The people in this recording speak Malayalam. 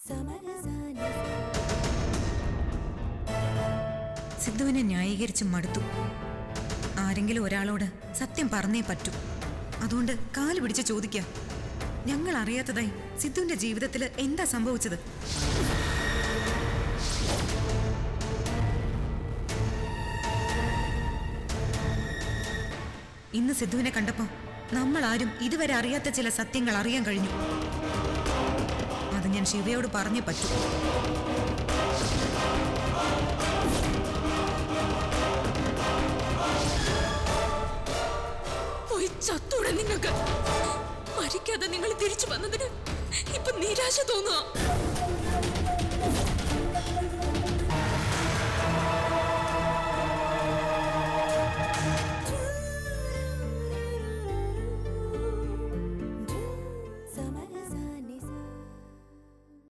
സിദ്ധുവിനെ ന്യായീകരിച്ച് മടുത്തു ആരെങ്കിലും ഒരാളോട് സത്യം പറഞ്ഞേ പറ്റൂ അതുകൊണ്ട് കാല് പിടിച്ച് ചോദിക്കാം ഞങ്ങൾ അറിയാത്തതായി സിദ്ധുവിന്റെ ജീവിതത്തിൽ എന്താ സംഭവിച്ചത് ഇന്ന് സിദ്ധുവിനെ കണ്ടപ്പോ നമ്മൾ ആരും ഇതുവരെ അറിയാത്ത ചില സത്യങ്ങൾ അറിയാൻ കഴിഞ്ഞു അത് ഞാൻ ശിവയോട് പറഞ്ഞേ പറ്റൂ പോയി ചത്തൂടെ നിങ്ങൾക്ക് മരിക്കാതെ നിങ്ങൾ തിരിച്ചു വന്നതിന് ഇപ്പൊ നിരാശ തോന്നുക